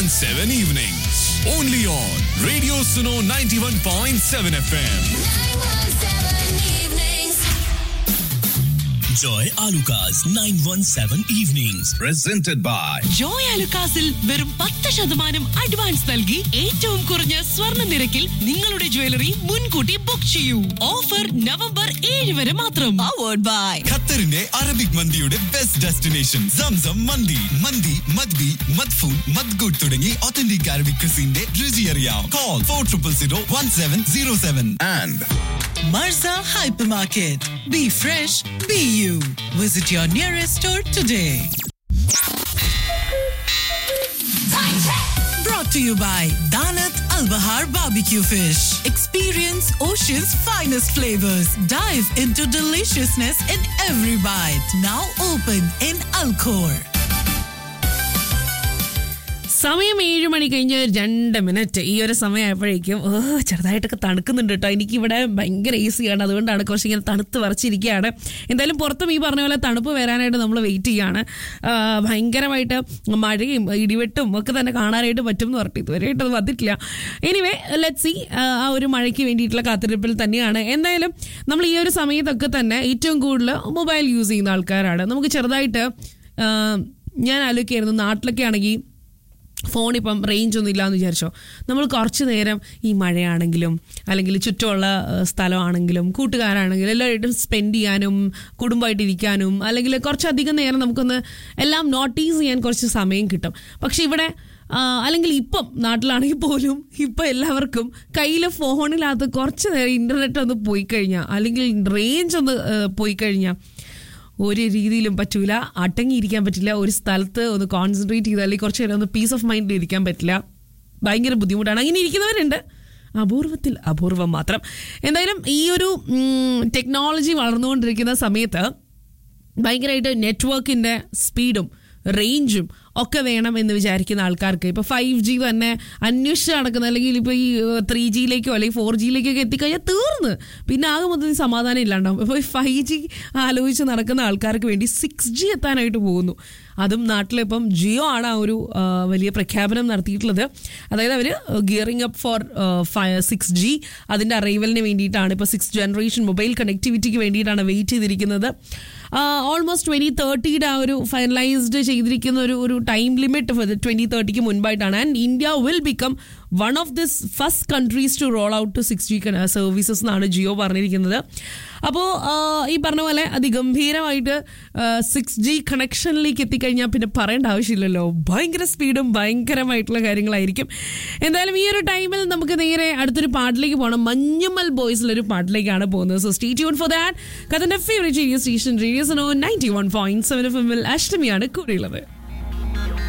91.7 evenings. Only on Radio Suno 91.7 FM. Joy Alukas 917 Evenings. Presented by Joy അലുക്കാസിൽ വെറും പത്ത് ശതമാനം advance നൽകി ഏറ്റവും കുറഞ്ഞ സ്വർണ്ണ നിരക്കിൽ നിങ്ങളുടെ ജ്വല്ലറി മുൻകൂട്ടി ബുക്ക് ചെയ്യൂ ഓഫർ നവംബർ ഏഴ് വരെ മാത്രം പവേർഡ് ബൈ ഖത്തറിന്റെ അറബിക് മന്തിയുടെ ബെസ്റ്റ് ഡെസ്റ്റിനേഷൻ സംസം മന്തി മന്തി മദ്ബി മദ്ഫൂൻ മദ്ഗുഡ് തുടങ്ങി ഒത്തന്റിക് അറബിക് ക്രിസിന്റെ രുചി അറിയാം call for triple zero one seven zero seven and Marza Hypermarket. Be fresh, be you. Visit your nearest store today. Brought to you by Danat Al Bahar Barbecue Fish. Experience ocean's finest flavors. Dive into deliciousness in every bite. Now open in Alcor. സമയം ഏഴ് മണി കഴിഞ്ഞ് രണ്ട് minute ഈ ഒരു സമയമായപ്പോഴേക്കും ഓ ചെറുതായിട്ടൊക്കെ തണുക്കുന്നുണ്ട് കേട്ടോ എനിക്കിവിടെ ഭയങ്കര ഈസിയാണ് അതുകൊണ്ടാണ് കുറച്ച് ഇങ്ങനെ തണുത്ത് വരച്ചിരിക്കുകയാണ് എന്തായാലും പുറത്തും ഈ പറഞ്ഞ പോലെ തണുപ്പ് വരാനായിട്ട് നമ്മൾ വെയിറ്റ് ചെയ്യാണ് ആ, ഭയങ്കരമായിട്ട് മഴയും ഇടിവെട്ടും ഒക്കെ തന്നെ കാണാനായിട്ട് പറ്റും എന്ന് പറഞ്ഞിട്ട് ഇതുവരെയായിട്ട് അത് വന്നിട്ടില്ല എനിവേ ലെറ്റ് സി ആ ഒരു മഴയ്ക്ക് വേണ്ടിയിട്ടുള്ള കാത്തിരിപ്പിൽ തന്നെയാണ് എന്തായാലും നമ്മൾ ഈ ഒരു സമയത്തൊക്കെ തന്നെ ഏറ്റവും കൂടുതൽ മൊബൈൽ യൂസ് ചെയ്യുന്ന ആൾക്കാരാണ് നമുക്ക് ചെറുതായിട്ട് ആ, ഞാൻ ആലോചിക്കായിരുന്നു നാട്ടിലൊക്കെ ആണെങ്കിൽ ഫോൺ ഇപ്പം റേഞ്ച് ഒന്നും ഇല്ലാന്ന് വിചാരിച്ചോ നമ്മൾ കുറച്ച് നേരം ഈ മഴയാണെങ്കിലും അല്ലെങ്കിൽ ചുറ്റുമുള്ള ഏഹ്, സ്ഥലമാണെങ്കിലും കൂട്ടുകാരാണെങ്കിലും എല്ലാവരായിട്ടും സ്പെൻഡ് ചെയ്യാനും കുടുംബമായിട്ട് ഇരിക്കാനും അല്ലെങ്കിൽ കുറച്ചധികം നേരം നമുക്കൊന്ന് എല്ലാം നോട്ടീസ് ചെയ്യാൻ കുറച്ച് സമയം കിട്ടും പക്ഷെ ഇവിടെ ആ, അല്ലെങ്കിൽ ഇപ്പം നാട്ടിലാണെങ്കിൽ പോലും ഇപ്പം എല്ലാവർക്കും കയ്യിൽ ഫോണിനകത്ത് കുറച്ച് നേരം ഇൻ്റർനെറ്റ് ഒന്ന് പോയി കഴിഞ്ഞാൽ അല്ലെങ്കിൽ റേഞ്ച് ഒന്ന് ഏഹ്, പോയി കഴിഞ്ഞാൽ ഒരു രീതിയിലും പറ്റൂല അടങ്ങിയിരിക്കാൻ പറ്റില്ല ഒരു സ്ഥലത്ത് ഒന്ന് കോൺസെൻട്രേറ്റ് ചെയ്ത് അല്ലെങ്കിൽ കുറച്ച് നേരം ഒന്ന് പീസ് ഓഫ് മൈൻഡിൽ ഇരിക്കാൻ പറ്റില്ല ഭയങ്കര ബുദ്ധിമുട്ടാണ് അങ്ങനെ ഇരിക്കുന്നവരുണ്ട് അപൂർവത്തിൽ അപൂർവം മാത്രം എന്തായാലും ഈ ഒരു ടെക്നോളജി വളർന്നുകൊണ്ടിരിക്കുന്ന സമയത്ത് ഭയങ്കരമായിട്ട് നെറ്റ്വർക്കിൻ്റെ സ്പീഡും റേഞ്ചും ഒക്കെ വേണം എന്ന് വിചാരിക്കുന്ന ആൾക്കാർക്ക് ഇപ്പോൾ ഫൈവ് ജി തന്നെ അന്വേഷിച്ച് നടക്കുന്ന അല്ലെങ്കിൽ ഇപ്പോൾ ഈ ത്രീ ജിയിലേക്കോ അല്ലെങ്കിൽ ഫോർ ജിയിലേക്കൊക്കെ എത്തിക്കഴിഞ്ഞാൽ തീർന്ന് പിന്നെ ആകെ മൊത്തത്തിൽ സമാധാനം ഇല്ലാണ്ടാവും ഇപ്പോൾ ഈ ഫൈവ് ജി ആലോചിച്ച് നടക്കുന്ന ആൾക്കാർക്ക് വേണ്ടി സിക്സ് ജി എത്താനായിട്ട് പോകുന്നു അതും നാട്ടിലിപ്പം ജിയോ ആണ് ആ ഒരു ആ, വലിയ പ്രഖ്യാപനം നടത്തിയിട്ടുള്ളത് അതായത് അവർ gearing up for six G അതിൻ്റെ അറൈവലിന് വേണ്ടിയിട്ടാണ് ഇപ്പോൾ സിക്സ് ജനറേഷൻ മൊബൈൽ കണക്ടിവിറ്റിക്ക് വേണ്ടിയിട്ടാണ് വെയിറ്റ് ചെയ്തിരിക്കുന്നത് ഓൾമോസ്റ്റ് ട്വൻറ്റി തേർട്ടിയുടെ ആ ഒരു ഫൈനലൈസ്ഡ് ചെയ്തിരിക്കുന്ന ഒരു ഒരു ടൈം ലിമിറ്റ് ട്വൻറ്റി തേർട്ടിക്ക് മുൻപായിട്ടാണ് and India will become one of this first countries to roll out to six G services എന്നാണ് ജിയോ പറഞ്ഞിരിക്കുന്നത് അപ്പോൾ ഈ പറഞ്ഞ പോലെ അതിഗംഭീരമായിട്ട് സിക്സ് ജി കണക്ഷനിലേക്ക് എത്തിക്കഴിഞ്ഞാൽ പിന്നെ പറയേണ്ട ആവശ്യമില്ലല്ലോ ഭയങ്കര സ്പീഡും ഭയങ്കരമായിട്ടുള്ള കാര്യങ്ങളായിരിക്കും എന്തായാലും ഈ ഒരു ടൈമിൽ നമുക്ക് നേരെ അടുത്തൊരു പാട്ടിലേക്ക് പോകണം മഞ്ഞുമൽ ബോയ്സിലൊരു പാട്ടിലേക്കാണ് പോകുന്നത് so stay tune for that കഥന്റെ ഫേവറേറ്റ് റേഡിയോ സ്റ്റേഷൻ റേഡിയോ സനോ ninety one point seven F എമ്മിൽ അഷ്ടമിയാണ് കൂടെയുള്ളത്